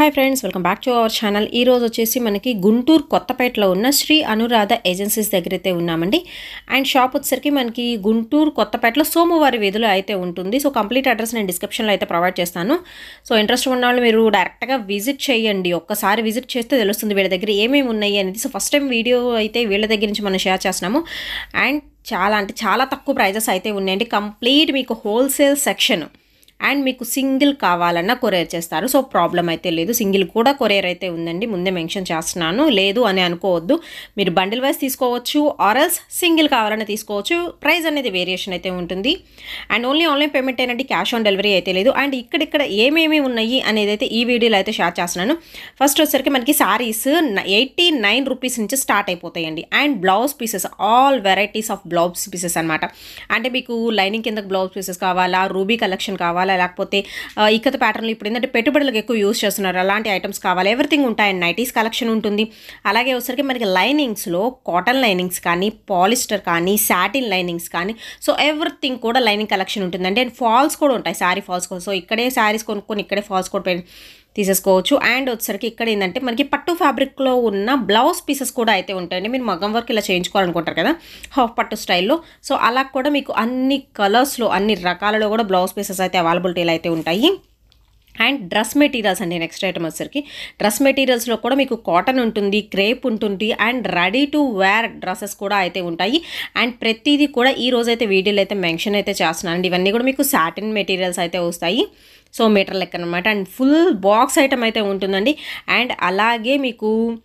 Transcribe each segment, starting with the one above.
Hi friends welcome back to our channel ఈ రోజు వచ్చేసి మనకి గుంటూరు కొత్తపేటలో ఉన్న శ్రీ అనురాధ ఏజెన్సీస్ దగ్గర అయితే ఉన్నామండి అండ్ షాప్ వచ్చేసరికి మనకి గుంటూరు కొత్తపేటలో సోమవారి వీధిలో అయితే ఉంటుంది సో కంప్లీట్ అడ్రస్ నేను డిస్క్రిప్షన్లో అయితే ప్రొవైడ్ చేస్తాను సో ఇంట్రెస్ట్ ఉన్న వాళ్ళు మీరు డైరెక్ట్గా విజిట్ చేయండి ఒక్కసారి విజిట్ చేస్తే తెలుస్తుంది వీళ్ళ దగ్గర ఏమేమి ఉన్నాయి అనేది సో ఫస్ట్ టైం వీడియో అయితే వీళ్ళ దగ్గర నుంచి మనం షేర్ చేస్తున్నాము అండ్ చాలా అంటే చాలా తక్కువ ప్రైజెస్ అయితే ఉన్నాయండి కంప్లీట్ మీకు హోల్సేల్ సెక్షన్ అండ్ మీకు సింగిల్ కావాలన్నా కొరియర్ చేస్తారు సో ప్రాబ్లం అయితే లేదు సింగిల్ కూడా కొరియర్ అయితే ఉందండి ముందే మెన్షన్ చేస్తున్నాను లేదు అని అనుకోవద్దు మీరు బండిల్ వైజ్ తీసుకోవచ్చు ఆర్ఎల్స్ సింగిల్ కావాలన్నా తీసుకోవచ్చు ప్రైస్ అనేది వేరియేషన్ అయితే ఉంటుంది అండ్ ఓన్లీ ఆన్లైన్ పేమెంట్ అయినట్టు క్యాష్ ఆన్ డెలివరీ అయితే లేదు అండ్ ఇక్కడిక్కడ ఏమేమి ఉన్నాయి అనేది అయితే ఈ వీడియోలో అయితే షేర్ చేస్తున్నాను ఫస్ట్ వచ్చేసరికి మనకి శారీస్ ఎయిటీ నైన్ రూపీస్ నుంచి స్టార్ట్ అయిపోతాయండి and blouse pieces all varieties of blouse pieces అనమాట అంటే మీకు లైనింగ్ కింద బ్లౌజ్ పీసెస్ కావాలా రూబీ కలెక్షన్ కావాలా లేకపోతే ఆ, ఇక్కత ప్యాటర్న్లు ఇప్పుడు ఏంటంటే పెట్టుబడులకు ఎక్కువ యూస్ చేస్తున్నారు అలాంటి ఐటమ్స్ కావాలి ఎవ్రీథింగ్ ఉంటాయి నైటీస్ కలెక్షన్ ఉంటుంది అలాగే వచ్చరికి మనకి లైనింగ్స్లో కాటన్ లైనింగ్స్ కానీ పాలిస్టర్ కానీ సాటిన్ లైనింగ్స్ కానీ సో ఎవ్రీథింగ్ కూడా లైనింగ్ కలెక్షన్ ఉంటుందండి అండ్ ఫాల్స్ కూడా ఉంటాయి శారీ ఫాల్స్ కూడా సో ఇక్కడే శారీస్ కొనుక్కొని ఇక్కడే ఫాల్స్ కూడా పె- తీసేసుకోవచ్చు అండ్ వచ్చరికి ఇక్కడ ఏంటంటే మనకి పట్టు ఫ్యాబ్రిక్లో ఉన్న బ్లౌజ్ పీసెస్ కూడా అయితే ఉంటాయండి మీరు మగ్గం వర్క్ ఇలా చేయించుకోవాలనుకుంటారు కదా హాఫ్ పట్టు స్టైల్లో సో అలా కూడా మీకు అన్ని కలర్స్లో అన్ని రకాలలో కూడా బ్లౌజ్ పీసెస్ అయితే అవైలబిలిటీలో అయితే ఉంటాయి అండ్ డ్రెస్ మెటీరియల్స్ అండి నెక్స్ట్ ఐటమ్ వచ్చేసరికి డ్రెస్ మెటీరియల్స్లో కూడా మీకు కాటన్ ఉంటుంది క్రేప్ ఉంటుంది and ready to wear dresses కూడా అయితే ఉంటాయి అండ్ ప్రతిదీ కూడా ఈ రోజు అయితే వీడియోలో అయితే మెన్షన్ అయితే చేస్తున్నాను అండి ఇవన్నీ కూడా మీకు సాటిన్ మెటీరియల్స్ అయితే వస్తాయి సో మీటర్ లెక్క అనమాట అండ్ ఫుల్ బాక్స్ ఐటమ్ అయితే ఉంటుందండి అండ్ అలాగే మీకు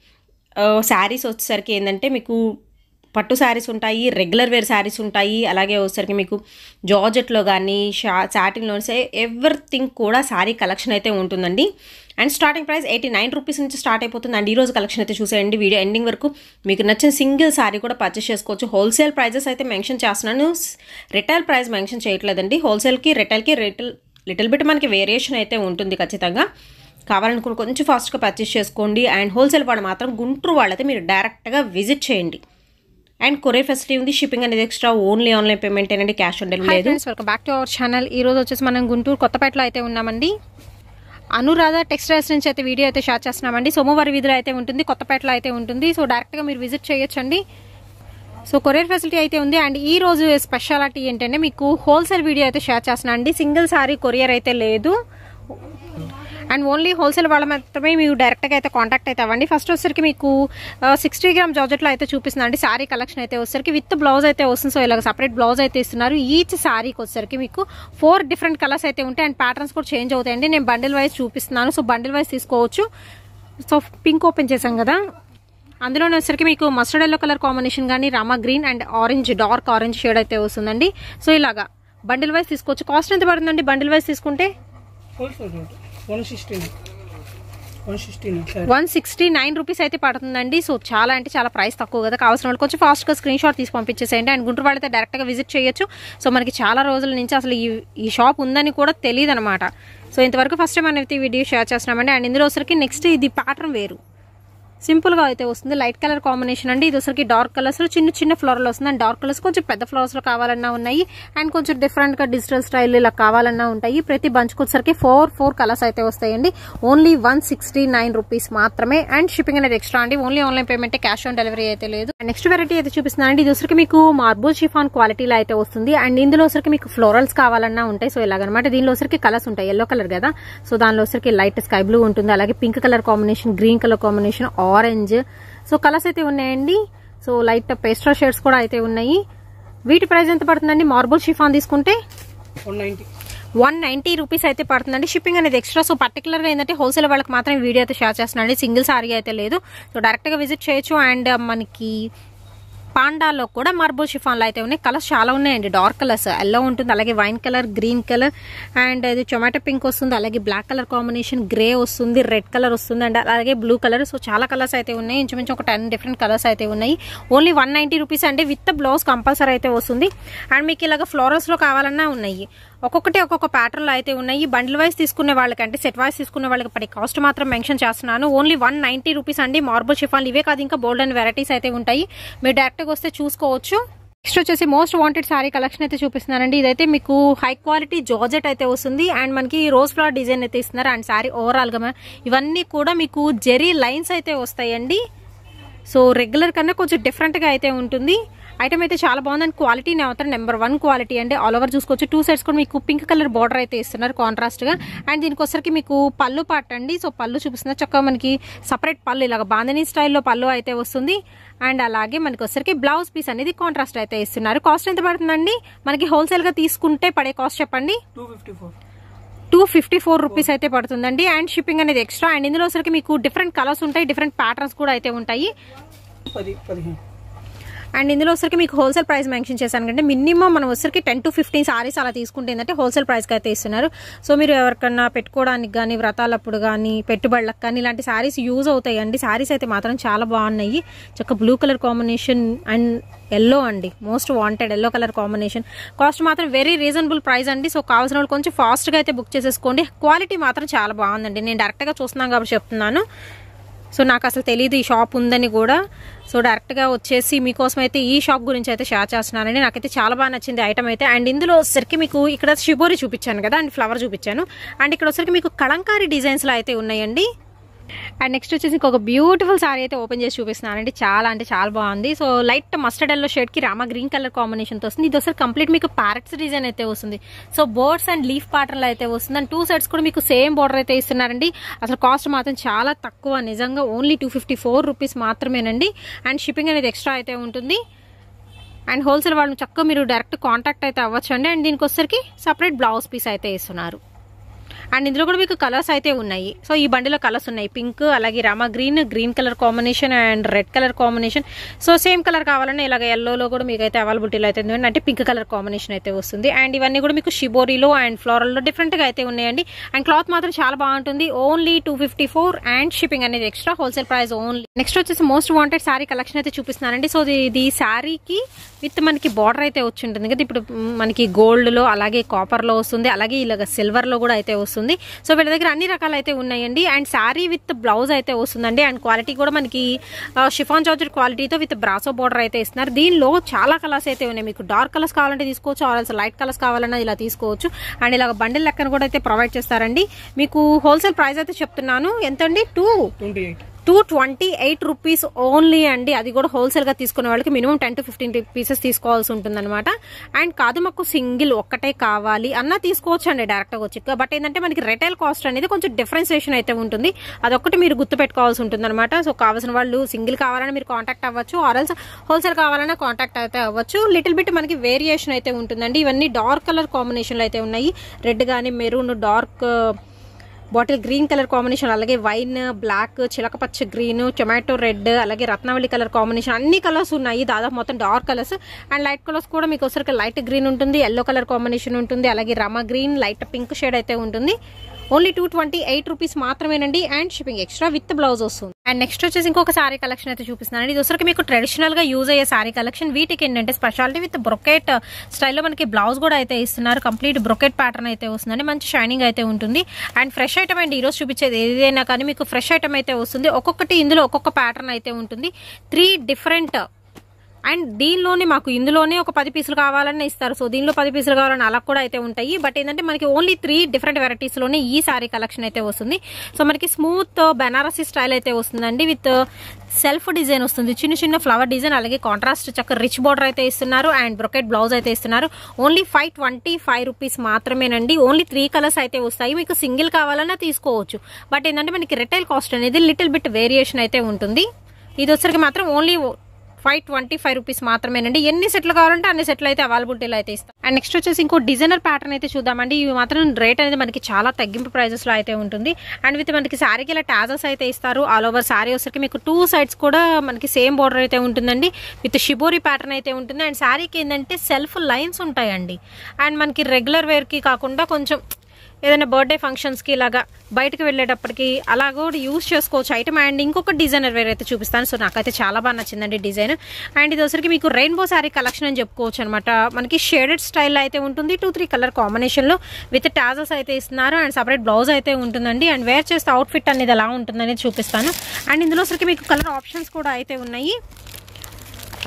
శారీస్ వచ్చేసరికి ఏంటంటే మీకు పట్టు శారీస్ ఉంటాయి రెగ్యులర్ వేర్ శారీస్ ఉంటాయి అలాగే వచ్చేసరికి మీకు జార్జెట్లో కానీ షా సాటిన్లో ఎవ్రీథింగ్ కూడా శారీ కలెక్షన్ అయితే ఉంటుందండి and starting price eighty nine rupees నుంచి స్టార్ట్ అయిపోతుంది అండ్ ఈ రోజు కలెక్షన్ అయితే చూసేయండి వీడియో ఎండింగ్ వరకు మీకు నచ్చిన సింగిల్ శారీ కూడా పర్చేస్ చేసుకోవచ్చు హోల్సేల్ ప్రైజెస్ అయితే మెన్షన్ చేస్తున్నాను రిటైల్ ప్రైస్ మెన్షన్ చేయట్లేదండి హోల్సేల్కి రిటైల్కి రిటైల్ లిటిల్ బిట్ మనకి వేరియేషన్ అయితే ఉంటుంది ఖచ్చితంగా కావాలనుకుని కొంచెం ఫాస్ట్గా పర్చేస్ చేసుకోండి అండ్ హోల్సేల్ వాడు మాత్రం గుంటూరు వాళ్ళైతే మీరు డైరెక్ట్గా విజిట్ చేయండి అండ్ కొరియర్ ఫెసిలిటీ ఉంది షిప్పింగ్ అనేది ఎక్స్ట్రా ఓన్లీ ఆన్లైన్ పేమెంట్ అనేది క్యాష్ ఆన్ డెలివరీ లేదు welcome back to our channel ఈ రోజు వచ్చేసి మనం గుంటూరు కొత్తపేటలో అయితే ఉన్నామండి అనురాధ టెక్స్టైల్స్ నుంచి అయితే వీడియో అయితే షేర్ చేస్తున్నామండి సోమవారి వీధిలో అయితే ఉంటుంది కొత్తపేటలో అయితే ఉంటుంది సో డైరెక్ట్గా మీరు విజిట్ చేయొచ్చండి సో కొరియర్ ఫెసిలిటీ అయితే ఉంది అండ్ ఈ రోజు స్పెషాలిటీ ఏంటంటే మీకు హోల్సేల్ వీడియో అయితే షేర్ చేస్తున్నాను అండి సింగిల్ సారీ కొరియర్ అయితే లేదు అండ్ ఓన్లీ హోల్సేల్ వాళ్ళ మాత్రమే మీరు డైరెక్ట్గా అయితే కాంటాక్ట్ అయితే అవ్వండి ఫస్ట్ వచ్చేసరికి మీకు సిక్స్టీ గ్రామ్ జార్జెట్లో అయితే చూపిస్తుందండి శారీ కలెక్షన్ అయితే వచ్చేసరికి విత్ బ్లౌజ్ అయితే వస్తుంది సో ఇలాగ సపరేట్ బ్లౌజ్ అయితే ఇస్తున్నారు ఈచ్ శారీకి వచ్చేసరికి మీకు ఫోర్ డిఫరెంట్ కలర్స్ అయితే ఉంటాయి అండ్ ప్యాటర్న్స్ కూడా చేంజ్ అవుతాయండి నేను బండిల్ వైజ్ చూపిస్తున్నాను సో బండిల్ వైజ్ తీసుకోవచ్చు సో పింక్ ఓపెన్ చేశాం కదా అందులోనే వచ్చేసరికి మీకు మస్టర్డ్ ఎల్లో కలర్ కాంబినేషన్ కానీ Rama green and orange dark orange shade అయితే వస్తుందండి సో ఇలాగా బండిల్ వైజ్ తీసుకోవచ్చు కాస్ట్ ఎంత పడుతుందండి బండిల్ వైజ్ తీసుకుంటే wholesale rate one sixteen one sixteen sir one sixty nine rupees అయితే పడుతుందండి సో చాలా అంటే చాలా ప్రైస్ తక్కువ కదా కావాల్సిన వాళ్ళు కొంచెం ఫాస్ట్గా స్క్రీన్ షాట్ తీసి పంపించేసేయండి అండ్ గుంటూరు వాళ్ళైతే డైరెక్ట్గా విజిట్ చేయొచ్చు సో మనకి చాలా రోజుల నుంచి అసలు ఈ ఈ షాప్ ఉందని కూడా తెలియదు అనమాట సో ఇంతవరకు ఫస్ట్ టైం అనేది వీడియో షేర్ చేస్తున్నామండి అండ్ ఇందులో వచ్చరికి నెక్స్ట్ ఇది ప్యాటర్న్ వేరు సింపుల్గా అయితే వస్తుంది లైట్ కలర్ కాంబినేషన్ అండి ఇది వచ్చరికి డార్క్ కలర్స్ చిన్న చిన్న ఫ్లోర్లో వస్తుంది అండ్ డార్క్ కలర్స్ కొంచెం పెద్ద ఫ్లవర్స్లో కావాలన్నా ఉన్నాయి అండ్ కొంచెం డిఫరెంట్గా డిజిటల్ స్టైల్ ఇలా కావాలన్నా ఉంటాయి ప్రతి బంచ్కి వచ్చరికి ఫోర్ ఫోర్ కలర్స్ అయితే వస్తాయండి only one sixty nine rupees మాత్రమే అండ్ షిప్పింగ్ అనేది ఎక్స్ట్రా అండి only online payment cash on delivery అయితే లేదు నెక్స్ట్ వెరైటీ అయితే చూపిస్తున్నాను అండి ఇది వచ్చరికి మీకు మార్బుల్ షిఫాన్ క్వాలిటీలో అయితే వస్తుంది అండ్ ఇందులో వచ్చరికి మీకు ఫ్లోరల్స్ కావాలన్నా ఉంటాయి సో ఇలాగనమాట దీనిలో వచ్చరికి కలర్స్ ఉంటాయి ఎల్లో కలర్ కదా సో దానిలో వచ్చరికి లైట్ స్కై బ్లూ ఉంటుంది అలాగే pink colour combination green colour combination orange so colours అయితే ఉన్నాయండి సో లైట్ పేస్ట్రా షేడ్స్ కూడా అయితే ఉన్నాయి వీటి ప్రైస్ ఎంత పడుతుందండి మార్బుల్ షిఫాన్ తీసుకుంటే one ninety one ninety rupees అయితే పడుతుందండి షిప్పింగ్ అనేది ఎక్స్ట్రా సో పర్టికులర్గా ఏంటంటే హోల్సేల్ వాళ్ళకి మాత్రం వీడియో అయితే షేర్ చేస్తున్నాండి సింగిల్ సారీ అయితే లేదు సో డైరెక్ట్గా విజిట్ చేయొచ్చు అండ్ మనకి పాండాలో కూడా మార్బుల్ షిఫాన్లు అయితే ఉన్నాయి కలర్స్ చాలా ఉన్నాయండి డార్క్ కలర్స్ ఎల్లో ఉంటుంది అలాగే wine colour green colour and ఇది టొమాటో పింక్ వస్తుంది అలాగే బ్లాక్ కలర్ కాంబినేషన్ గ్రే వస్తుంది రెడ్ కలర్ వస్తుంది అండ్ అలాగే బ్లూ కలర్ సో చాలా కలర్స్ అయితే ఉన్నాయి ఇంచుమించు ఒక టెన్ డిఫరెంట్ కలర్స్ అయితే ఉన్నాయి ఓన్లీ వన్ నైంటీ రూపీస్ అంటే విత్ బ్లౌజ్ కంపల్సరీ అయితే వస్తుంది అండ్ మీకు ఇలాగ ఫ్లోరల్స్లో కావాలన్నా ఉన్నాయి ఒక్కొక్కటి ఒక్కొక్క ప్యాటర్న్లో అయితే ఉన్నాయి బండిల్ వైజ్ తీసుకునే వాళ్ళకి అంటే సెట్ వైజ్ తీసుకునే వాళ్ళకి పడే కాస్ట్ మాత్రం మెన్షన్ చేస్తున్నాను ఓన్లీ వన్ నైంటీ రూపీస్ అండి మార్బుల్ షిఫాన్లు ఇవే కాదు ఇంకా బోల్డ్ అండ్ వెరైటీస్ అయితే ఉంటాయి మీరు డైరెక్ట్గా వస్తే చూసుకోవచ్చు నెక్స్ట్ వచ్చేసి మోస్ట్ వాంటెడ్ సారీ కలెక్షన్ అయితే చూపిస్తున్నానండి ఇదైతే మీకు హై క్వాలిటీ జార్జెట్ అయితే వస్తుంది అండ్ మనకి రోజ్ ఫ్లవర్ డిజైన్ అయితే ఇస్తున్నారు అండ్ సారీ ఓవరాల్ గా ఇవన్నీ కూడా మీకు జెరీ లైన్స్ అయితే వస్తాయండి సో రెగ్యులర్ కన్నా కొంచెం డిఫరెంట్గా అయితే ఉంటుంది ఐటమ్ అయితే చాలా బాగుంది అండ్ క్వాలిటీ మాత్రం నెంబర్ వన్ క్వాలిటీ అండి ఆల్ ఓవర్ చూసుకోవచ్చు టూ సైడ్స్ కూడా మీకు పింక్ కలర్ బార్డర్ అయితే ఇస్తున్నారు కాంట్రాస్ట్గా అండ్ దీనికి వచ్చరికి మీకు పళ్ళు పాట అండి సో పళ్ళు చూపిస్తున్నారు చక్కగా మనకి సపరేట్ పళ్ళు ఇలాగ బాంధనీ స్టైల్లో పళ్ళు అయితే వస్తుంది అండ్ అలాగే మనకి వచ్చరికి బ్లౌజ్ పీస్ అనేది కాంట్రాస్ట్ అయితే ఇస్తున్నారు కాస్ట్ ఎంత పడుతుందండి మనకి హోల్సేల్గా తీసుకుంటే పడే కాస్ట్ చెప్పండి two fifty four two fifty four rupees అయితే పడుతుందండి అండ్ షిప్పింగ్ అనేది ఎక్స్ట్రా అండ్ ఇందులో వచ్చరికి మీకు డిఫరెంట్ కలర్స్ ఉంటాయి డిఫరెంట్ ప్యాటర్న్స్ కూడా అయితే ఉంటాయి పది పదిహేను అండ్ ఇందులో వచ్చరికి మీకు హోల్సేల్ ప్రైస్ మెన్షన్ చేశాను అంటే మినిమం మనం వచ్చరికి టెన్ టు ఫిఫ్టీన్ సారీస్ అలా తీసుకుంటే ఏంటంటే హోల్సేల్ ప్రైస్కి అయితే ఇస్తున్నారు సో మీరు ఎవరికన్నా పెట్టుకోవడానికి కానీ వ్రతాలప్పుడు కానీ పెట్టుబడులకు కానీ ఇలాంటి సారీస్ యూజ్ అవుతాయి అండి సారీస్ అయితే మాత్రం చాలా బాగున్నాయి చక్క blue colour combination and yellow అండి most wanted yellow colour combination cost మాత్రం వెరీ రీజనబుల్ ప్రైస్ అండి సో కావాల్సిన వాళ్ళు కొంచెం ఫాస్ట్గా అయితే బుక్ చేసేసుకోండి క్వాలిటీ మాత్రం చాలా బాగుందండి నేను డైరెక్ట్గా చూస్తున్నాను కాబట్టి చెప్తున్నాను సో నాకు అసలు తెలియదు ఈ షాప్ ఉందని కూడా సో డైరెక్ట్గా వచ్చేసి మీకోసం అయితే ఈ షాప్ గురించి అయితే షేర్ చేస్తున్నానండి నాకైతే చాలా బాగా నచ్చింది ఐటమ్ అయితే అండ్ ఇందులో వచ్చరికి మీకు ఇక్కడ షిబోరి చూపించాను కదా అండ్ ఫ్లవర్ చూపించాను అండ్ ఇక్కడ వచ్చరికి మీకు కలంకారీ డిజైన్స్లో అయితే ఉన్నాయండి అండ్ నెక్స్ట్ వచ్చేసి ఇంకొక బ్యూటిఫుల్ సారీ అయితే ఓపెన్ చేసి చూపిస్తున్నానండి చాలా అంటే చాలా బాగుంది so light mustard yellow shade కి రామా గ్రీన్ కలర్ కాంబినేషన్తో వస్తుంది ఇది ఒకసారి కంప్లీట్ మీకు ప్యారెట్స్ డిజైన్ అయితే వస్తుంది so birds and leaf pattern అయితే వస్తుంది అండ్ టూ సైడ్స్ కూడా మీకు సేమ్ బోర్డర్ అయితే ఇస్తున్నారండి అసలు కాస్ట్ మాత్రం చాలా తక్కువ నిజంగా only two fifty four rupees మాత్రమేనండి అండ్ షిప్పింగ్ అనేది ఎక్స్ట్రా అయితే ఉంటుంది అండ్ హోల్సేల్ వాళ్ళని చక్కగా మీరు డైరెక్ట్ కాంటాక్ట్ అయితే అవ్వచ్చు అండి అండ్ దీనికి వచ్చరికి సపరేట్ బ్లౌజ్ పీస్ అయితే ఇస్తున్నారు అండ్ ఇందులో కూడా మీకు కలర్స్ అయితే ఉన్నాయి సో ఈ బండిలో కలర్స్ ఉన్నాయి పింక్ అలాగే Rama green green colour combination and red colour combination so same colour కావాలన్నా ఇలాగ ఎల్లోలో కూడా మీకు అయితే అవైలబిలిటీలో అయితే ఉంది అంటే పింక్ కలర్ కాంబినేషన్ అయితే వస్తుంది అండ్ ఇవన్నీ కూడా మీకు షిబోరీలో అండ్ ఫ్లోరల్లో డిఫరెంట్గా అయితే ఉన్నాయండి అండ్ క్లాత్ మాత్రం చాలా బాగుంటుంది only two fifty four and shipping అనేది extra wholesale price only next వచ్చేసి మోస్ట్ వాంటెడ్ శారీ కలెక్షన్ అయితే చూపిస్తున్నానండి సో ఇది శారీకి విత్ మనకి బార్డర్ అయితే వచ్చి ఉంటుంది కదా ఇప్పుడు మనకి గోల్డ్లో అలాగే కాపర్లో వస్తుంది అలాగే ఇలాగ సిల్వర్లో కూడా అయితే వస్తుంది సో వీళ్ళ దగ్గర అన్ని రకాలు అయితే ఉన్నాయండి అండ్ శారీ విత్ బ్లౌజ్ అయితే వస్తుందండి అండ్ క్వాలిటీ కూడా మనకి షిఫాన్ జార్జెట్ క్వాలిటీతో విత్ బ్రాసో బార్డర్ అయితే ఇస్తున్నారు దీనిలో చాలా కలర్స్ అయితే ఉన్నాయి మీకు డార్క్ కలర్స్ కావాలంటే తీసుకోవచ్చు ఆల్స్ లైట్ కలర్స్ కావాలన్నా ఇలా తీసుకోవచ్చు అండ్ ఇలాగ బండిల్ లెక్కన కూడా అయితే ప్రొవైడ్ చేస్తారండి మీకు హోల్సేల్ ప్రైస్ అయితే చెప్తున్నాను ఎంతండి two twenty eight two twenty eight rupees only అండి అది కూడా హోల్సేల్ గా తీసుకునే వాళ్ళకి minimum ten to fifteen pieces తీసుకోవాల్సి ఉంటుంది అనమాట అండ్ కాదు మాకు సింగిల్ ఒక్కటే కావాలి అన్న తీసుకోవచ్చు అండి డైరెక్ట్ గా వచ్చి బట్ ఏంటంటే మనకి రిటైల్ కాస్ట్ అనేది కొంచెం డిఫరెన్సియేషన్ అయితే ఉంటుంది అదొక్కటి మీరు గుర్తు పెట్టుకోవాల్సి ఉంటుంది అనమాట సో కావాల్సిన వాళ్ళు సింగిల్ కావాలని మీరు కాంటాక్ట్ అవ్వచ్చు ఆర్ఎల్స్ హోల్సేల్ కావాలన్నా కాంటాక్ట్ అయితే అవ్వచ్చు లిటిల్ బిట్ మనకి వేరియేషన్ అయితే ఉంటుందండి ఇవన్నీ డార్క్ కలర్ కాంబినేషన్లు అయితే ఉన్నాయి రెడ్ కానీ maroon dark bottle green colour combination అలాగే వైన్ బ్లాక్ చిలకపచ్చ గ్రీన్ టొమాటో రెడ్ అలాగే రత్నావళి కలర్ కాంబినేషన్ అన్ని కలర్స్ ఉన్నాయి దాదాపు మొత్తం dark colours and light colours కూడా మీకు వచ్చరికి లైట్ గ్రీన్ ఉంటుంది ఎల్లో కలర్ కాంబినేషన్ ఉంటుంది అలాగే Rama green light pink shade అయితే ఉంటుంది only two twenty eight rupees మాత్రమేనండి and shipping extra with blouse వస్తుంది అండ్ నెక్స్ట్ వచ్చేసి ఇంకొక సారీ కలెక్షన్ అయితే చూపిస్తున్నాను ఇది వచ్చరికి మీకు ట్రెడిషనల్ గా యూజ్ అయ్యే సారీ కలెక్షన్ వీటికి ఏంటంటే స్పెషాలిటీ విత్ బ్రొకెట్ స్టైల్లో మనకి బ్లౌజ్ కూడా అయితే ఇస్తున్నారు కంప్లీట్ బ్రొకెట్ ప్యాటర్న్ అయితే వస్తుందండి మంచి షైనింగ్ అయితే ఉంటుంది అండ్ ఫ్రెష్ ఐటమ్ అండి ఈరోజు చూపించేది ఏదైనా కానీ మీకు ఫ్రెష్ ఐటమ్ అయితే వస్తుంది ఒక్కొక్కటి ఇందులో ఒక్కొక్క ప్యాటర్న్ అయితే ఉంటుంది త్రీ డిఫరెంట్ అండ్ దీనిలోనే మాకు ఇందులోనే ఒక పది పీసులు కావాలని ఇస్తారు సో దీనిలో పది పీసులు కావాలని అలా కూడా అయితే ఉంటాయి బట్ ఏంటంటే మనకి ఓన్లీ త్రీ డిఫరెంట్ వెరైటీస్లోనే ఈ సారీ కలెక్షన్ అయితే వస్తుంది సో మనకి స్మూత్ బెనారసీ స్టైల్ అయితే వస్తుందండి విత్ సెల్ఫ్ డిజైన్ వస్తుంది చిన్న చిన్న ఫ్లవర్ డిజైన్ అలాగే కాంట్రాస్ట్ చక్క రిచ్ బార్డర్ అయితే ఇస్తున్నారు అండ్ బ్రొకెట్ బ్లౌజ్ అయితే ఇస్తున్నారు only five twenty five rupees మాత్రమేనండి ఓన్లీ త్రీ కలర్స్ అయితే వస్తాయి మీకు సింగిల్ కావాలన్నా తీసుకోవచ్చు బట్ ఏంటంటే మనకి రిటైల్ కాస్ట్ అనేది లిటిల్ బిట్ వేరియేషన్ అయితే ఉంటుంది ఇది వచ్చరికి మాత్రం only five twenty five rupees మాత్రమేనండి ఎన్ని సెట్లు కావాలంటే అన్ని సెట్లు అయితే అవైలబిలిటీలో అయితే ఇస్తాం అండ్ నెక్స్ట్ వచ్చేసి ఇంకో డిజైనర్ ప్యాటర్న్ అయితే చూద్దామండి ఇవి మాత్రం రేట్ అనేది మనకి చాలా తగ్గింపు ప్రైజెస్ లో అయితే ఉంటుంది అండ్ విత్ మనకి శారీకి ఇలా టాజర్స్ అయితే ఇస్తారు ఆల్ ఓవర్ శారీ వచ్చరికి మీకు టూ సైడ్స్ కూడా మనకి సేమ్ బార్డర్ అయితే ఉంటుందండి విత్ షిబోరి ప్యాటర్న్ అయితే ఉంటుంది అండ్ శారీకి ఏంటంటే సెల్ఫ్ లైన్స్ ఉంటాయండి అండ్ మనకి రెగ్యులర్ వేర్కి కాకుండా కొంచెం ఏదైనా బర్త్డే ఫంక్షన్స్కి ఇలాగా బయటకు వెళ్ళేటప్పటికి అలా కూడా యూస్ చేసుకోవచ్చు ఐటమ్ అండ్ ఇంకొక డిజైనర్ వేర్ అయితే చూపిస్తాను సో నాకైతే చాలా బాగా నచ్చిందండి డిజైన్ అండ్ ఇది వచ్చరికి మీకు రెయిన్బో శారీ కలెక్షన్ అని చెప్పుకోవచ్చు అనమాట మనకి షేడెడ్ స్టైల్ అయితే ఉంటుంది టూ త్రీ కలర్ కాంబినేషన్లో విత్ టాజర్స్ అయితే ఇస్తున్నారు అండ్ సపరేట్ బ్లౌజ్ అయితే ఉంటుందండి అండ్ వేర్ చేస్తే అవుట్ఫిట్ అనేది ఎలా ఉంటుందనేది చూపిస్తాను అండ్ ఇందులో వచ్చరికి మీకు కలర్ ఆప్షన్స్ కూడా అయితే ఉన్నాయి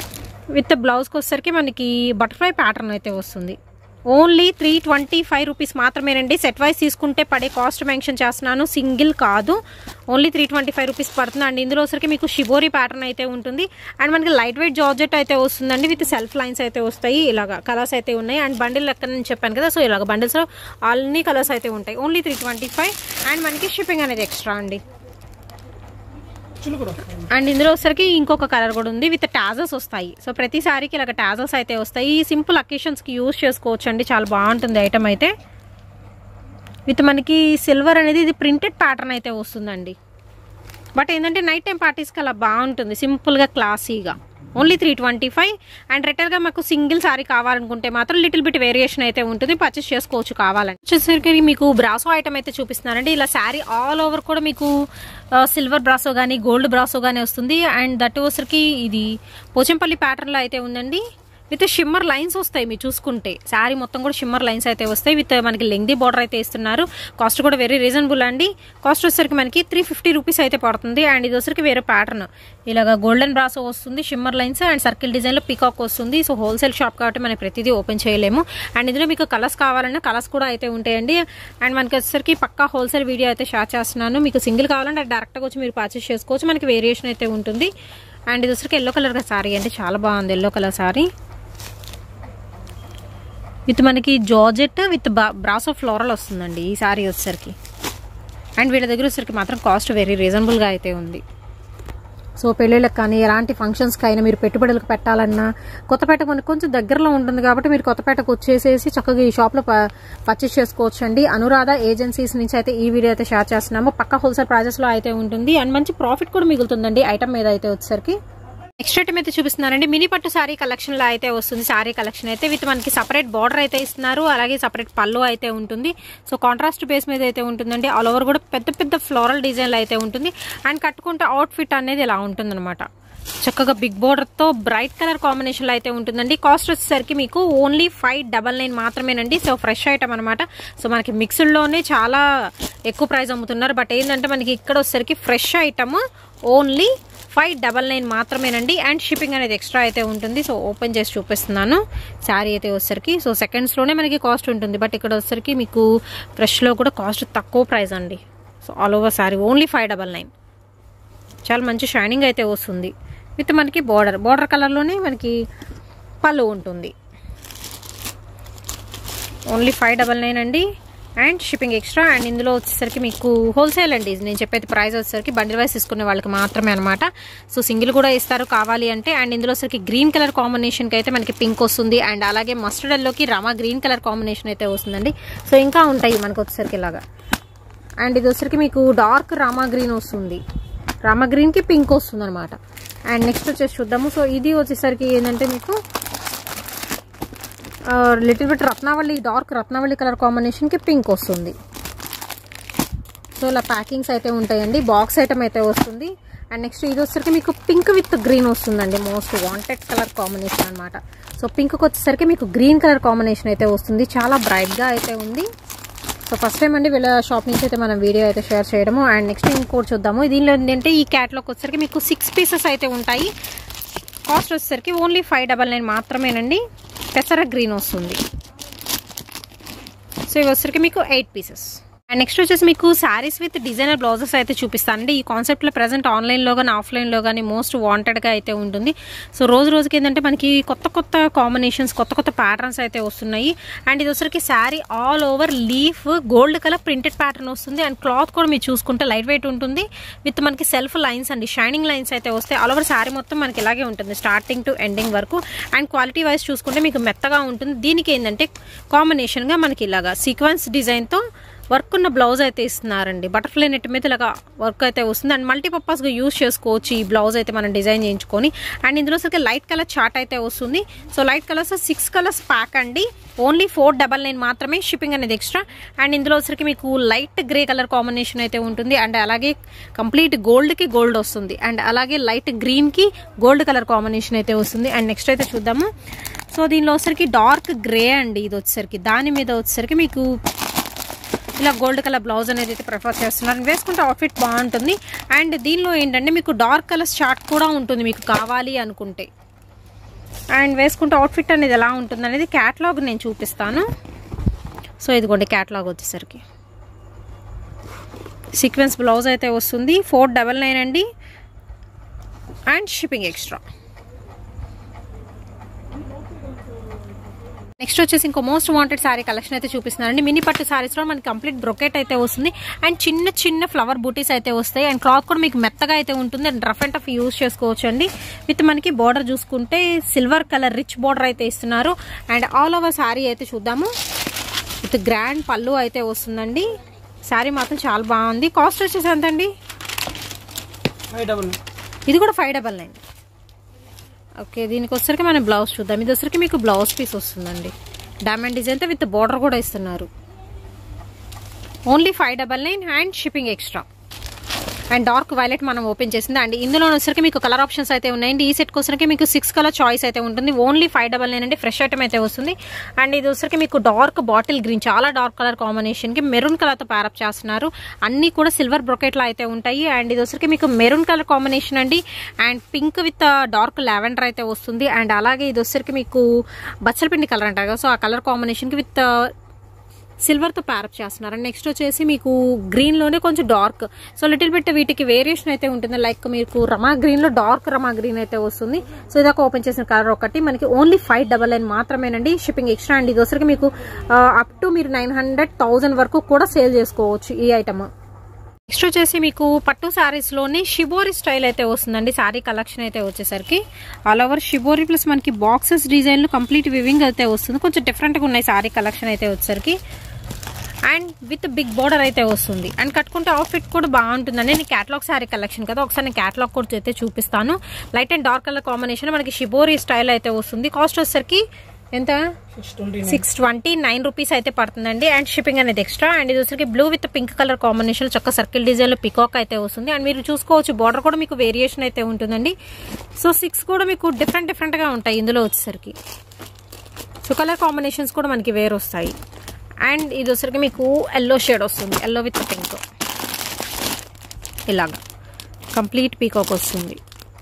విత్ బ్లౌజ్కి వచ్చేసరికి మనకి బటర్ఫ్లై ప్యాటర్న్ అయితే వస్తుంది only three twenty five rupees మాత్రమేనండి సెట్ వైజ్ తీసుకుంటే పడే కాస్ట్ మెన్షన్ చేస్తున్నాను సింగిల్ కాదు only three twenty five rupees పడుతుంది అండ్ ఇందులో వచ్చరికి మీకు షిబోరి ప్యాటర్న్ అయితే ఉంటుంది అండ్ మనకి లైట్ వెయిట్ జార్జెట్ అయితే వస్తుందండి విత్ సెల్ఫ్ లైన్స్ అయితే వస్తాయి ఇలాగా కలర్స్ అయితే ఉన్నాయి అండ్ బండిల్ లెక్క నేను చెప్పాను కదా సో ఇలాగ బండిల్స్లో అన్ని కలర్స్ అయితే ఉంటాయి only three twenty five and మనకి షిప్పింగ్ అనేది ఎక్స్ట్రా అండి చిల్లు కూడా వస్తాయి. అండ్ ఇందులో వచ్చరికి ఇంకొక కలర్ కూడా ఉంది విత్ టాజల్స్ వస్తాయి సో ప్రతి సారీకి ఇలాగ టాజల్స్ అయితే వస్తాయి ఈ సింపుల్ అకేషన్స్కి యూజ్ చేసుకోవచ్చు అండి చాలా బాగుంటుంది ఐటమ్ అయితే విత్ మనకి సిల్వర్ అనేది ఇది ప్రింటెడ్ ప్యాటర్న్ అయితే వస్తుందండి బట్ ఏంటంటే నైట్ టైం పార్టీస్కి అలా బాగుంటుంది సింపుల్గా క్లాసీగా only three twenty five and రిటర్న్గా మాకు సింగిల్ సారీ కావాలనుకుంటే మాత్రం లిటిల్ బిట్ వేరియేషన్ అయితే ఉంటుంది పర్చేస్ చేసుకోవచ్చు కావాలని వచ్చేసరికి మీకు బ్రాసో ఐటమ్ అయితే చూపిస్తున్నారండి ఇలా శారీ ఆల్ ఓవర్ కూడా మీకు సిల్వర్ బ్రాసో కానీ గోల్డ్ బ్రాసో కానీ వస్తుంది అండ్ దట్ వచ్చరికి ఇది పోచంపల్లి ప్యాటర్న్లో అయితే ఉందండి విత్ షిమ్మర్ లైన్స్ వస్తాయి మీరు చూసుకుంటే శారీ మొత్తం కూడా షిమ్మర్ లైన్స్ అయితే వస్తాయి విత్ మనకి లెంగ్దీ బార్డర్ అయితే ఇస్తున్నారు కాస్ట్ కూడా వెరీ రీజనబుల్ అండి కాస్ట్ వచ్చేసరికి మనకి త్రీ ఫిఫ్టీ రూపీస్ అయితే పడుతుంది అండ్ ఇది వచ్చరికి వేరే ప్యాటర్న్ ఇలాగా గోల్డెన్ బ్రాసో వస్తుంది షిమ్మర్ లైన్స్ అండ్ సర్కిల్ డిజైన్లో పీకాక్ వస్తుంది సో హోల్సేల్ షాప్ కాబట్టి మనం ప్రతిదీ ఓపెన్ చేయలేము అండ్ ఇందులో మీకు కలర్స్ కావాలన్నా కలర్స్ కూడా అయితే ఉంటాయండి అండ్ మనకి వచ్చేసరికి పక్కా హోల్సేల్ వీడియో అయితే షేర్ చేస్తున్నాను మీకు సింగిల్ కావాలంటే డైరెక్ట్గా వచ్చి మీరు పర్చేస్ చేసుకోవచ్చు మనకి వేరియేషన్ అయితే ఉంటుంది అండ్ ఇది వచ్చరికి ఎల్లో కలర్ సారీ అంటే చాలా బాగుంది ఎల్లో కలర్ సారీ విత్ మనకి జార్జెట్ విత్ బ్రాసో ఫ్లోరల్ వస్తుందండి ఈ సారీ వచ్చేసరికి అండ్ వీళ్ళ దగ్గర వచ్చేసరికి మాత్రం కాస్ట్ వెరీ రీజనబుల్గా అయితే ఉంది సో పెళ్ళిళ్ళకి కానీ ఎలాంటి ఫంక్షన్స్కి అయినా మీరు పెట్టుబడులకు పెట్టాలన్నా కొత్తపేట మనకు కొంచెం దగ్గరలో ఉంటుంది కాబట్టి మీరు కొత్తపేటకు వచ్చేసేసి చక్కగా ఈ షాప్లో పర్చేస్ చేసుకోవచ్చు అండి అనురాధ ఏజెన్సీస్ నుంచి అయితే ఈ వీడియో అయితే షేర్ చేస్తున్నాము పక్క హోల్సేల్ ప్రైజెస్లో అయితే ఉంటుంది అండ్ మంచి ప్రాఫిట్ కూడా మిగులుతుందండి ఐటమ్ మీద అయితే వచ్చేసరికి నెక్స్ట్ ఐటమ్ అయితే చూపిస్తున్నారండి మినీ పట్టు సారీ కలెక్షన్ లో అయితే వస్తుంది సారీ కలెక్షన్ అయితే విత్ మనకి సపరేట్ బార్డర్ అయితే ఇస్తున్నారు అలాగే సపరేట్ పళ్ళు అయితే ఉంటుంది సో కాంట్రాస్ట్ బేస్ మీద అయితే ఉంటుందండి ఆల్ ఓవర్ కూడా పెద్ద పెద్ద ఫ్లోరల్ డిజైన్లు అయితే ఉంటుంది అండ్ కట్టుకుంటే అవుట్ ఫిట్ అనేది ఇలా ఉంటుందన్నమాట చక్కగా బిగ్ తో బ్రైట్ కలర్ కాంబినేషన్లో అయితే ఉంటుందండి కాస్ట్ వచ్చేసరికి మీకు ఓన్లీ ఫైవ్ డబల్ నైన్ మాత్రమేనండి సో ఫ్రెష్ ఐటమ్ అనమాట సో మనకి మిక్స్డ్లోనే చాలా ఎక్కువ ప్రైస్ అమ్ముతున్నారు బట్ ఏంటంటే మనకి ఇక్కడ వచ్చేసరికి fresh item only five double nine మాత్రమేనండి అండ్ షిప్పింగ్ అనేది ఎక్స్ట్రా అయితే ఉంటుంది సో ఓపెన్ చేసి చూపిస్తున్నాను శారీ అయితే వచ్చేసరికి సో సెకండ్స్లోనే మనకి కాస్ట్ ఉంటుంది బట్ ఇక్కడ వచ్చేసరికి మీకు ఫ్రెష్లో కూడా కాస్ట్ తక్కువ ప్రైస్ అండి so all over sari only five double nine చాలా మంచి షైనింగ్ అయితే వస్తుంది విత్ మనకి బార్డర్ బార్డర్ కలర్లోనే మనకి పళ్ళు ఉంటుంది ఓన్లీ ఫైవ్ డబల్ నైన్ అండి అండ్ షిప్పింగ్ ఎక్స్ట్రా అండ్ ఇందులో వచ్చేసరికి మీకు హోల్సేల్ అండి నేను చెప్పేది ప్రైస్ వచ్చేసరికి బండిల్ వైస్ తీసుకునే వాళ్ళకి మాత్రమే అనమాట సో సింగిల్ కూడా ఇస్తారు కావాలి అంటే అండ్ ఇందులో వచ్చరికి గ్రీన్ కలర్ కాంబినేషన్కి అయితే మనకి పింక్ వస్తుంది అండ్ అలాగే మస్టర్డ్ ఎల్లోకి రమా గ్రీన్ కలర్ కాంబినేషన్ అయితే వస్తుందండి సో ఇంకా ఉంటాయి మనకు వచ్చేసరికి ఇలాగా అండ్ ఇది వచ్చరికి మీకు డార్క్ రామా గ్రీన్ వస్తుంది రామా గ్రీన్కి పింక్ వస్తుంది అనమాట అండ్ నెక్స్ట్ వచ్చేసి చూద్దాము సో ఇది వచ్చేసరికి ఏంటంటే మీకు లిటిల్ బిట్ రత్నావళి డార్క్ రత్నావళి కలర్ కాంబినేషన్కి పింక్ వస్తుంది సో ఇలా ప్యాకింగ్స్ అయితే ఉంటాయండి బాక్స్ ఐటమ్ అయితే వస్తుంది అండ్ నెక్స్ట్ ఇది వచ్చేసరికి మీకు పింక్ విత్ గ్రీన్ వస్తుందండి మోస్ట్ వాంటెడ్ కలర్ కాంబినేషన్ అనమాట సో పింక్కి వచ్చేసరికి మీకు గ్రీన్ కలర్ కాంబినేషన్ అయితే వస్తుంది చాలా బ్రైట్గా అయితే ఉంది సో ఫస్ట్ టైం అండి వీళ్ళ షాప్ నుంచి అయితే మనం వీడియో అయితే షేర్ చేయడము అండ్ నెక్స్ట్ ఇంకోటి చూద్దాము దీనిలో ఏంటంటే ఈ క్యాట్లాగ్ వచ్చేసరికి మీకు సిక్స్ పీసెస్ అయితే ఉంటాయి కాస్ట్ వచ్చేసరికి ఓన్లీ ఫైవ్ డబల్ నైన్ మాత్రమేనండి పెసర గ్రీన్ వస్తుంది సో ఇవి వచ్చేసరికి మీకు ఎయిట్ పీసెస్ అండ్ నెక్స్ట్ వచ్చేసి మీకు శారీస్ విత్ డిజైనర్ బ్లౌజెస్ అయితే చూపిస్తానండి ఈ కాన్సెప్ట్లో ప్రజెంట్ ఆన్లైన్లో కానీ ఆఫ్లైన్లో కానీ మోస్ట్ వాంటెడ్గా అయితే ఉంటుంది సో రోజు రోజుకి ఏంటంటే మనకి కొత్త కొత్త కాంబినేషన్స్ కొత్త కొత్త ప్యాటర్న్స్ అయితే వస్తున్నాయి అండ్ ఇది వచ్చరికి sari all over leaf gold colour printed pattern వస్తుంది అండ్ క్లాత్ కూడా మీరు చూసుకుంటే లైట్ వెయిట్ ఉంటుంది విత్ మనకి సెల్ఫ్ లైన్స్ అండి షైనింగ్ లైన్స్ అయితే వస్తాయి ఆల్ ఓవర్ శారీ మొత్తం మనకి ఇలాగే ఉంటుంది స్టార్టింగ్ టు ఎండింగ్ వరకు అండ్ క్వాలిటీ వైజ్ చూసుకుంటే మీకు మెత్తగా ఉంటుంది దీనికి ఏంటంటే కాంబినేషన్గా మనకి ఇలాగా సీక్వెన్స్ డిజైన్తో వర్క్ ఉన్న బ్లౌజ్ అయితే ఇస్తున్నారండి బటర్ఫ్లై నెట్ మీద ఇలాగా వర్క్ అయితే వస్తుంది అండ్ మల్టీపర్పస్గా యూస్ చేసుకోవచ్చు ఈ బ్లౌజ్ అయితే మనం డిజైన్ చేయించుకొని అండ్ ఇందులో సరికి లైట్ కలర్ చార్ట్ అయితే వస్తుంది so light colours six colours pack అండి ఓన్లీ ఫోర్ డబల్ నైన్ మాత్రమే షిప్పింగ్ అనేది ఎక్స్ట్రా అండ్ ఇందులో వచ్చరికి మీకు లైట్ గ్రే కలర్ కాంబినేషన్ అయితే ఉంటుంది అండ్ అలాగే కంప్లీట్ గోల్డ్కి గోల్డ్ వస్తుంది అండ్ అలాగే లైట్ గ్రీన్కి గోల్డ్ కలర్ కాంబినేషన్ అయితే వస్తుంది అండ్ నెక్స్ట్ అయితే చూద్దాము సో దీనిలో వచ్చరికి డార్క్ గ్రే అండి ఇది వచ్చేసరికి దాని మీద వచ్చేసరికి మీకు ఇలా గోల్డ్ కలర్ బ్లౌజ్ అనేది అయితే ప్రిఫర్ చేస్తున్నారు వేసుకుంటే అవుట్ఫిట్ బాగుంటుంది అండ్ దీనిలో ఏంటంటే మీకు డార్క్ కలర్ షార్ట్ కూడా ఉంటుంది మీకు కావాలి అనుకుంటే అండ్ వేసుకుంటే అవుట్ఫిట్ అనేది ఎలా ఉంటుంది అనేది క్యాటలాగ్ నేను చూపిస్తాను సో ఇదిగోండి క్యాటలాగ్ వచ్చేసరికి సీక్వెన్స్ బ్లౌజ్ అయితే వస్తుంది ఫోర్ డబల్ నైన్ అండి అండ్ షిప్పింగ్ ఎక్స్ట్రా నెక్స్ట్ వచ్చేసి ఇంకో మోస్ట్ వాంటెడ్ శారీ కలెక్షన్ అయితే చూపిస్తున్నారండి మినీ పట్టు శారీస్లో మనకి కంప్లీట్ బ్రొకెట్ అయితే వస్తుంది అండ్ చిన్న చిన్న ఫ్లవర్ బూటీస్ అయితే వస్తాయి అండ్ క్లాత్ కూడా మీకు మెత్తగా అయితే ఉంటుంది and rough and tough use చేసుకోవచ్చు అండి విత్ మనకి బార్డర్ చూసుకుంటే సిల్వర్ కలర్ రిచ్ బార్డర్ అయితే ఇస్తున్నారు అండ్ ఆల్ ఓవర్ శారీ అయితే చూద్దాము విత్ గ్రాండ్ పళ్ళు అయితే వస్తుందండి శారీ మాత్రం చాలా బాగుంది కాస్ట్ వచ్చేసి ఎంత అండి ఫైవ్ డబల్ ఇది కూడా ఫైవ్ డబల్ నైన్ ఓకే దీనికి వచ్చరికి మనం బ్లౌజ్ చూద్దాం ఇది వచ్చరికి మీకు బ్లౌజ్ పీస్ వస్తుందండి డైమండ్ డిజైన్తో విత్ బార్డర్ కూడా ఇస్తున్నారు only five double nine and shipping extra and dark violet మనం ఓపెన్ చేసింది అండ్ ఇందులో వచ్చరికి మీకు కలర్ ఆప్షన్స్ అయితే ఉన్నాయండి ఈ సెట్ వచ్చరికి మీకు సిక్స్ కలర్ చాయిస్ అయితే ఉంటుంది ఓన్లీ ఫైవ్ డబల్ నైన్ అంటే ఫ్రెష్ ఐటమ్ అయితే వస్తుంది అండ్ ఇది వచ్చరికి మీకు డార్క్ బాటిల్ గ్రీన్ చాలా డార్క్ కలర్ కాంబినేషన్కి మెరూన్ కలర్తో ప్యారప్ చేస్తున్నారు అన్నీ కూడా సిల్వర్ బ్రొకెట్లో అయితే ఉంటాయి అండ్ ఇది వచ్చరికి మీకు మెరూన్ కలర్ కాంబినేషన్ అండి and pink with dark lavender అయితే వస్తుంది అండ్ అలాగే ఇది వచ్చరికి మీకు బచ్చలపిండి కలర్ అంటారు కదా సో ఆ కలర్ కాంబినేషన్కి విత్ సిల్వర్తో ప్యారప్ చేస్తున్నారు అండ్ నెక్స్ట్ వచ్చేసి మీకు గ్రీన్లోనే కొంచెం డార్క్ సో లిటిల్ బిట్ వీటికి వేరియేషన్ అయితే ఉంటుంది లైక్ మీకు రమా గ్రీన్లో డార్క్ రమా గ్రీన్ అయితే వస్తుంది సో ఇదాక ఓపెన్ చేసిన కలర్ ఒకటి మనకి ఓన్లీ ఫైవ్ డబల్ నైన్ మాత్రమేనండి షిప్పింగ్ ఎక్స్ట్రా అండ్ ఇది వచ్చరికి మీకు అప్ టు మీరు నైన్ హండ్రెడ్ థౌజండ్ వరకు కూడా సేల్ చేసుకోవచ్చు ఈ ఐటమ్ నెక్స్ట్ వచ్చేసి మీకు పట్టు శారీస్లోనే షిబోరి స్టైల్ అయితే వస్తుందండి శారీ కలెక్షన్ అయితే వచ్చేసరికి ఆల్ ఓవర్ షిబోరి ప్లస్ మనకి బాక్సెస్ డిజైన్లు కంప్లీట్ వివింగ్ అయితే వస్తుంది కొంచెం డిఫరెంట్గా ఉన్నాయి శారీ కలెక్షన్ అయితే వచ్చేసరికి అండ్ విత్ బిగ్ బోర్డర్ అయితే వస్తుంది అండ్ కట్టుకుంటే అవుట్ఫిట్ కూడా బాగుంటుందండి నేను క్యాటలాగ్ శారీ కలెక్షన్ కదా ఒకసారి నేను క్యాటలాగ్ కూడా అయితే చూపిస్తాను light and dark colour combination మనకి షిబోరి స్టైల్ అయితే వస్తుంది కాస్ట్ వచ్చేసరికి ఎంత six twenty six twenty nine rupees అయితే పడుతుందండి అండ్ షిప్పింగ్ అనేది ఎక్స్ట్రా అండ్ ఇది వచ్చరికి blue with pink colour combination చక్క సర్కిల్ డిజైన్ లో పికాక్ అయితే వస్తుంది అండ్ మీరు చూసుకోవచ్చు బార్డర్ కూడా మీకు వేరియేషన్ అయితే ఉంటుందండి సో సిక్స్ కూడా మీకు డిఫరెంట్ డిఫరెంట్ గా ఉంటాయి ఇందులో వచ్చేసరికి సో కలర్ కాంబినేషన్స్ కూడా మనకి వేరు వస్తాయి అండ్ ఇది వచ్చరికి మీకు ఎల్లో షేడ్ వస్తుంది ఎల్లో విత్ పింక్ ఇలాగా కంప్లీట్ పీకాక్ వస్తుంది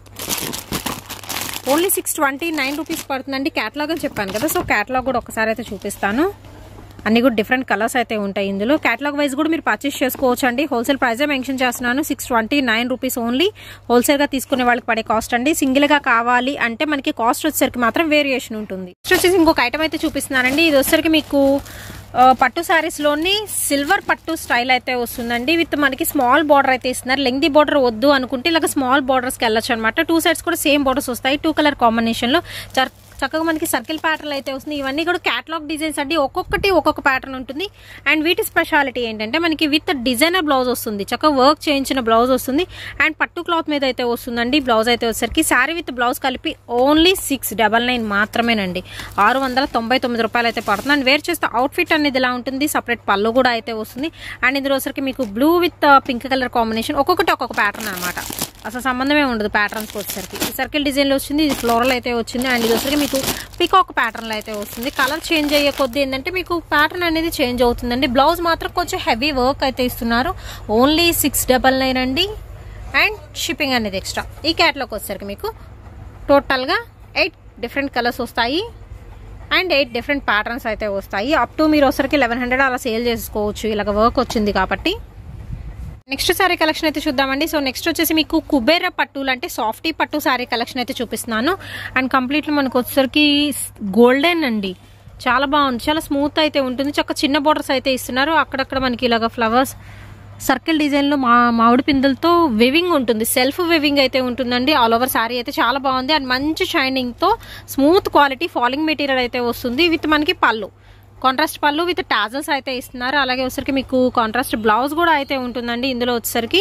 only six twenty nine rupees పడుతుందండి క్యాటలాగ్ అని చెప్పాను కదా సో క్యాటలాగ్ కూడా ఒకసారి అయితే చూపిస్తాను అన్ని కూడా డిఫరెంట్ కలర్స్ అయితే ఉంటాయి ఇందులో క్యాటలాగ్ వైజ్ కూడా మీరు పర్చేస్ చేసుకోవచ్చు అండి హోల్సేల్ ప్రైజే మెన్షన్ చేస్తున్నాను six twenty nine rupees only హోల్సేల్గా తీసుకునే వాళ్ళకి పడే కాస్ట్ అండి సింగిల్గా కావాలి అంటే మనకి కాస్ట్ వచ్చేసరికి మాత్రం వేరియేషన్ ఉంటుంది నెక్స్ట్ వచ్చేసి ఇంకొక ఐటమ్ అయితే చూపిస్తున్నానండి ఇది వచ్చేసరికి మీకు ఆ, పట్టు శారీస్లోని సిల్వర్ పట్టు స్టైల్ అయితే వస్తుందండి విత్ మనకి స్మాల్ బార్డర్ అయితే ఇస్తున్నారు లెంగ్ది బార్డర్ వద్దు అనుకుంటే ఇలాగ స్మాల్ బార్డర్స్కి వెళ్ళొచ్చు అనమాట టూ సైడ్స్ కూడా సేమ్ బార్డర్స్ వస్తాయి టూ కలర్ కాంబినేషన్లో చర్ చక్కగా మనకి సర్కిల్ ప్యాటర్న్ అయితే వస్తుంది ఇవన్నీ కూడా క్యాటలాగ్ డిజైన్స్ అండి ఒక్కొక్కటి ఒక్కొక్క ప్యాటర్న్ ఉంటుంది అండ్ వీటి స్పెషాలిటీ ఏంటంటే మనకి విత్ డిజైనర్ బ్లౌజ్ వస్తుంది చక్కగా వర్క్ చేయించిన బ్లౌజ్ వస్తుంది అండ్ పట్టు క్లాత్ మీద అయితే వస్తుందండి బ్లౌజ్ అయితే వచ్చేసరికి శారీ విత్ బ్లౌజ్ కలిపి ఓన్లీ సిక్స్ డబల్ నైన్ మాత్రమేనండి ఆరు వందల తొంభై తొమ్మిది రూపాయలు అయితే పడుతుంది అండ్ వేర్ చేస్తే అవుట్ఫిట్ అనేది ఇలా ఉంటుంది సపరేట్ పళ్ళు కూడా అయితే వస్తుంది అండ్ ఇందులో వచ్చరికి మీకు blue with pink colour combination ఒక్కొక్కటి ఒక్కొక్క ప్యాటర్న్ అనమాట అసలు సంబంధమే ఉండదు ప్యాటర్న్స్ వచ్చేసరికి ఈ సర్కిల్ డిజైన్లో వచ్చింది ఇది ఫ్లోరల్ అయితే వచ్చింది అండ్ ఇది వచ్చరికి మీకు పికాక్ ప్యాటర్న్లో అయితే వస్తుంది కలర్ చేంజ్ అయ్యే కొద్దీ ఏంటంటే మీకు ప్యాటర్న్ అనేది చేంజ్ అవుతుందండి బ్లౌజ్ మాత్రం కొంచెం హెవీ వర్క్ అయితే ఇస్తున్నారు ఓన్లీ సిక్స్ డబల్ నైన్ అండి అండ్ షిప్పింగ్ అనేది ఎక్స్ట్రా ఈ క్యాట్లాగ్ వచ్చేసరికి మీకు టోటల్గా ఎయిట్ డిఫరెంట్ కలర్స్ వస్తాయి అండ్ ఎయిట్ డిఫరెంట్ ప్యాటర్న్స్ అయితే వస్తాయి అప్ టు మీరు వచ్చరికి లెవెన్ హండ్రెడ్ అలా సేల్ చేసుకోవచ్చు ఇలాగ వర్క్ వచ్చింది కాబట్టి నెక్స్ట్ శారీ కలెక్షన్ అయితే చూద్దామండి సో నెక్స్ట్ వచ్చేసి మీకు కుబేర పట్టులు అంటే సాఫ్టీ పట్టు శారీ కలెక్షన్ అయితే చూపిస్తున్నాను అండ్ కంప్లీట్లీ మనకు వచ్చేసరికి గోల్డెన్ అండి చాలా బాగుంది చాలా స్మూత్ అయితే ఉంటుంది చక్క చిన్న బోర్డర్స్ అయితే ఇస్తున్నారు అక్కడక్కడ మనకి ఇలాగ ఫ్లవర్స్ సర్కిల్ డిజైన్లో మా మామిడి పిందులతో వెవింగ్ ఉంటుంది సెల్ఫ్ వెవింగ్ అయితే ఉంటుందండి ఆల్ ఓవర్ శారీ అయితే చాలా బాగుంది అండ్ మంచి షైనింగ్తో స్మూత్ క్వాలిటీ ఫాలింగ్ మెటీరియల్ అయితే వస్తుంది విత్ మనకి పళ్ళు కాంట్రాస్ట్ పళ్ళు విత్ టాజల్స్ అయితే ఇస్తున్నారు అలాగే వచ్చేసరికి మీకు కాంట్రాస్ట్ బ్లౌజ్ కూడా అయితే ఉంటుందండి ఇందులో వచ్చేసరికి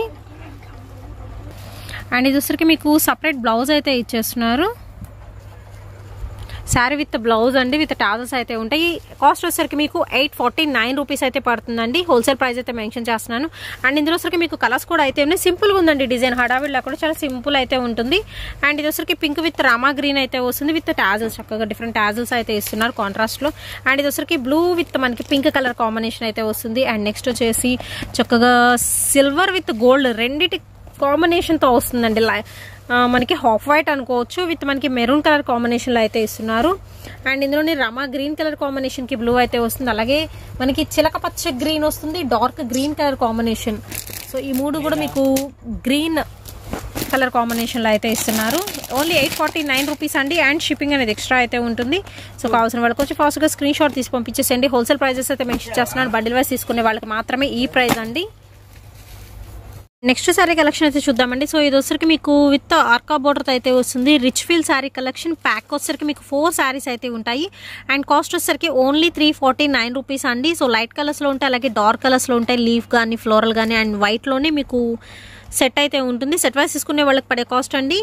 అండ్ ఇది వచ్చేసరికి మీకు సపరేట్ బ్లౌజ్ అయితే ఇచ్చేస్తున్నారు శారీ విత్ బ్లౌజ్ అండి విత్ టాజల్స్ అయితే ఉంటాయి కాస్ట్ వచ్చేసరికి మీకు ఎయిట్ ఫార్టీ నైన్ రూపీస్ అయితే పడుతుందండి హోల్సేల్ ప్రైస్ అయితే మెన్షన్ చేస్తున్నాను అండ్ ఇందులో వచ్చరికి మీకు కలర్స్ కూడా అయితే ఉన్నాయి సింపుల్గా ఉందండి డిజైన్ హడావిడిలో కూడా చాలా సింపుల్ అయితే ఉంటుంది అండ్ ఇది వచ్చరికి పింక్ విత్ రామా గ్రీన్ అయితే వస్తుంది విత్ టాజల్స్ చక్కగా డిఫరెంట్ టాజల్స్ అయితే ఇస్తున్నారు కాంట్రాస్ట్లో అండ్ ఇది వచ్చరికి బ్లూ విత్ మనకి పింక్ కలర్ కాంబినేషన్ అయితే వస్తుంది అండ్ నెక్స్ట్ వచ్చేసి చక్కగా సిల్వర్ విత్ గోల్డ్ రెండిటి కాంబినేషన్తో వస్తుందండి లై- ఆ, మనకి హాఫ్ వైట్ అనుకోవచ్చు విత్ మనకి మెరూన్ కలర్ కాంబినేషన్లో అయితే ఇస్తున్నారు అండ్ ఇందులోని రమా గ్రీన్ కలర్ కాంబినేషన్కి బ్లూ అయితే వస్తుంది అలాగే మనకి చిలక పచ్చ గ్రీన్ వస్తుంది dark green colour combination so ఈ మూడు కూడా మీకు గ్రీన్ కలర్ కాంబినేషన్లో అయితే ఇస్తున్నారు only eight forty nine rupees అండి అండ్ షిప్పింగ్ అనేది ఎక్స్ట్రా అయితే ఉంటుంది సో కావాల్సిన వాళ్ళకి వచ్చి ఫాస్ట్గా స్క్రీన్ షాట్ తీసి పంపించేసేయండి హోల్సేల్ ప్రైజెస్ అయితే మెన్షన్ చేస్తున్నాను బండిల్ వైస్ తీసుకునే వాళ్ళకి మాత్రమే ఈ ప్రైస్ అండి నెక్స్ట్ శారీ కలెక్షన్ అయితే చూద్దామండి సో ఇది వచ్చరికి మీకు విత్ ఆర్కా బోర్డర్ అయితే వస్తుంది rich feel sari collection pack వచ్చరికి మీకు ఫోర్ శారీస్ అయితే ఉంటాయి అండ్ కాస్ట్ వచ్చరికి only three forty nine rupees అండి సో లైట్ కలర్స్లో ఉంటాయి అలాగే డార్క్ కలర్స్లో ఉంటాయి లీఫ్ కానీ ఫ్లోరల్ కానీ అండ్ వైట్లోనే మీకు సెట్ అయితే ఉంటుంది సెట్ వైస్ తీసుకునే వాళ్ళకి పడే కాస్ట్ అండి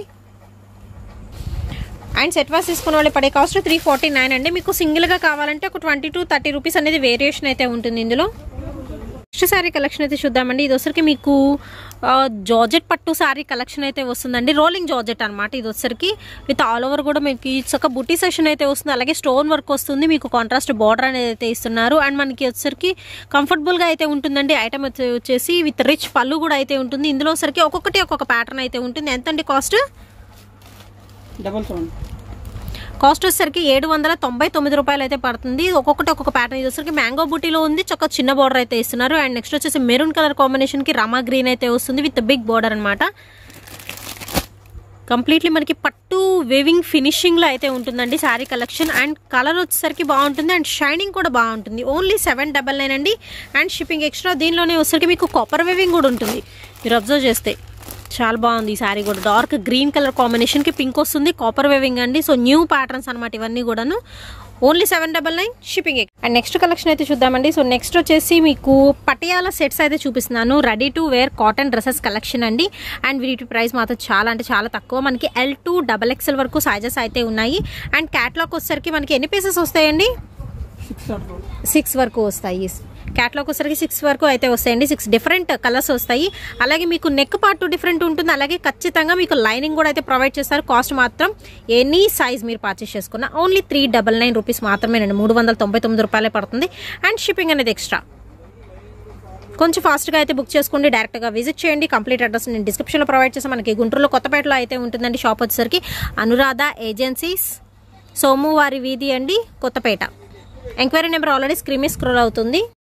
అండ్ సెట్ వాస్ తీసుకున్న వాళ్ళు పడే కాస్ట్ త్రీ ఫార్టీ నైన్ అండి మీకు సింగిల్గా కావాలంటే ఒక ట్వంటీ టు థర్టీ రూపీస్ అనేది వేరియేషన్ అయితే ఉంటుంది ఇందులో నెక్స్ట్ శారీ కలెక్షన్ అయితే చూద్దామండి ఇది వచ్చరికి మీకు ఆ, జార్జెట్ పట్టు శారీ కలెక్షన్ అయితే వస్తుందండి రోలింగ్ జార్జెట్ అనమాట ఇది వచ్చరికి విత్ ఆల్ ఓవర్ కూడా మీకు ఇట్స్ ఒక బుట్టి సెషన్ అయితే వస్తుంది అలాగే స్టోన్ వర్క్ వస్తుంది మీకు కాంట్రాస్ట్ బార్డర్ అనేది అయితే ఇస్తున్నారు అండ్ మనకి వచ్చరికి కంఫర్టబుల్గా అయితే ఉంటుందండి ఐటమ్ వచ్చేసి విత్ రిచ్ పళ్ళు కూడా అయితే ఉంటుంది ఇందులో వచ్చరికి ఒక్కొక్కటి ఒక్కొక్క ప్యాటర్న్ అయితే ఉంటుంది ఎంతండి కాస్ట్ డబల్ సెవెన్ కాస్ట్ వచ్చేసరికి ఏడు వందల తొంభై తొమ్మిది రూపాయలు అయితే పడుతుంది ఒక్కొక్కటి ఒక్కొక్క ప్యాటర్న్ ఇది వచ్చేసరికి మ్యాంగో బూటీలో ఉంది చక్క చిన్న బార్డర్ అయితే ఇస్తున్నారు అండ్ నెక్స్ట్ వచ్చేసి మెరూన్ కలర్ కాంబినేషన్ కి రమా గ్రీన్ అయితే వస్తుంది విత్ బిగ్ బార్డర్ అనమాట కంప్లీట్లీ మనకి పట్టు వేవింగ్ ఫినిషింగ్ లో అయితే ఉంటుందండి శారీ కలెక్షన్ అండ్ కలర్ వచ్చేసరికి బాగుంటుంది అండ్ షైనింగ్ కూడా బాగుంటుంది ఓన్లీ సెవెన్ డబల్ నైన్ అండి అండ్ షిప్పింగ్ ఎక్స్ట్రా దీనిలోనే వచ్చేసరికి మీకు కాపర్ వేవింగ్ కూడా ఉంటుంది మీరు అబ్జర్వ్ చేస్తే చాలా బాగుంది ఈ శారీ కూడా డార్క్ గ్రీన్ కలర్ కాంబినేషన్ కి పింక్ వస్తుంది కాపర్ వేవింగ్ అండి సో న్యూ ప్యాటర్న్స్ అనమాట ఇవన్నీ కూడాను only seven double nine shipping and next collection అయితే చూద్దామండి సో నెక్స్ట్ వచ్చేసి మీకు పటియాల సెట్స్ అయితే చూపిస్తున్నాను ready to wear cotton dresses collection అండి అండ్ వీటి ప్రైస్ మాత్రం చాలా అంటే చాలా తక్కువ మనకి ఎల్ టూ డబల్ ఎక్స్ఎల్ వరకు సైజెస్ అయితే ఉన్నాయి అండ్ క్యాట్లాగ్ వచ్చేసరికి మనకి ఎన్ని పీసెస్ వస్తాయండి సిక్స్ అట్లా సిక్స్ వరకు వస్తాయి క్యాట్లాగ్ వచ్చేసరికి సిక్స్ వరకు అయితే వస్తాయండి సిక్స్ డిఫరెంట్ కలర్స్ వస్తాయి అలాగే మీకు నెక్ పార్ట్ డిఫరెంట్ ఉంటుంది అలాగే ఖచ్చితంగా మీకు లైనింగ్ కూడా అయితే ప్రొవైడ్ చేస్తారు కాస్ట్ మాత్రం ఎనీ సైజ్ మీరు పర్చేస్ చేసుకున్న only three double nine rupees మాత్రమేనండి మూడు వందల తొంభై తొమ్మిది రూపాయలే పడుతుంది అండ్ షిప్పింగ్ అనేది ఎక్స్ట్రా కొంచెం ఫాస్ట్గా అయితే బుక్ చేసుకోండి డైరెక్ట్గా విజిట్ చేయండి కంప్లీట్ అడ్రస్ నేను డిస్క్రిప్షన్లో ప్రొవైడ్ చేస్తాను మనకి గుంటూరులో కొత్తపేటలో అయితే ఉంటుందండి షాప్ వచ్చేసరికి అనురాధ ఏజెన్సీస్ సోమువారి వీధి అండి Kothapeta enquiry number already screen మీద స్క్రోల్ అవుతుంది